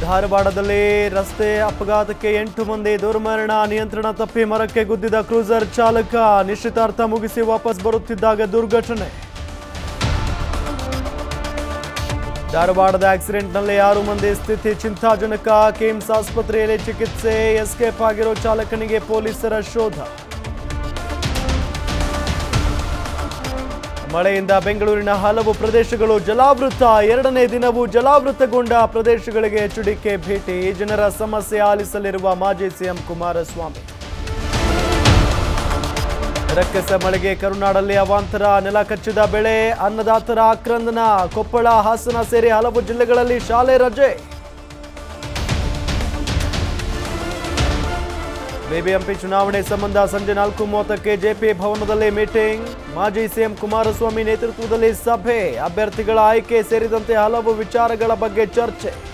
ಧಾರವಾಡದಲ್ಲಿ ರಸ್ತೆ ಅಪಘಾತಕ್ಕೆ ಎಂಟು ಮಂದಿ ದುರ್ಮರಣ ನಿಯಂತ್ರಣ ತಪ್ಪಿ ಮರಕ್ಕೆ ಗುದ್ದಿದ ಕ್ರೂಸರ್ ಚಾಲಕ ನಿಶ್ಚಿತಾರ್ಥ ಮುಗಿಸಿ ವಾಪಸ್ ಬರುತ್ತಿದ್ದಾಗ ದುರ್ಘಟನೆ ಧಾರವಾಡದ ಆಕ್ಸಿಡೆಂಟ್ನಲ್ಲಿ ಆರು ಮಂದಿ ಸ್ಥಿತಿ ಚಿಂತಾಜನಕ ಕೇಮ್ಸ್ ಆಸ್ಪತ್ರೆಯಲ್ಲಿ ಚಿಕಿತ್ಸೆ ಎಸ್ಕೇಪ್ ಆಗಿರೋ ಚಾಲಕನಿಗೆ ಪೊಲೀಸರ ಶೋಧ ಮಳೆಯಿಂದ ಬೆಂಗಳೂರಿನ ಹಲವು ಪ್ರದೇಶಗಳು ಜಲಾವೃತ ಎರಡನೇ ದಿನವೂ ಜಲಾವೃತಗೊಂಡ ಪ್ರದೇಶಗಳಿಗೆ ಎಚ್ಡಿಕೆ ಭೇಟಿ ಜನರ ಸಮಸ್ಯೆ ಆಲಿಸಲಿರುವ ಮಾಜಿ ಸಿಎಂ ಕುಮಾರಸ್ವಾಮಿ ರಕ್ಕಸ ಮಳೆಗೆ ಕರುನಾಡಲ್ಲಿ ಅವಾಂತರ ನೆಲ ಕಚ್ಚಿದ ಬೆಳೆ ಅನ್ನದಾತರ ಆಕ್ರಂದನ ಕೊಪ್ಪಳ ಹಾಸನ ಸೇರಿ ಹಲವು ಜಿಲ್ಲೆಗಳಲ್ಲಿ ಶಾಲೆ ರಜೆ ಬಿಬಿಎಂಪಿ ಚುನಾವಣೆ ಸಂಬಂಧ ಸಂಜೆ ನಾಲ್ಕು ಮೂವತ್ತಕ್ಕೆ ಜೆಪಿ ಭವನದಲ್ಲಿ ಮೀಟಿಂಗ್ ಮಾಜಿ ಸಿಎಂ ಕುಮಾರಸ್ವಾಮಿ ನೇತೃತ್ವದಲ್ಲಿ ಸಭೆ ಅಭ್ಯರ್ಥಿಗಳ ಆಯ್ಕೆ ಸೇರಿದಂತೆ ಹಲವು ವಿಚಾರಗಳ ಬಗ್ಗೆ ಚರ್ಚೆ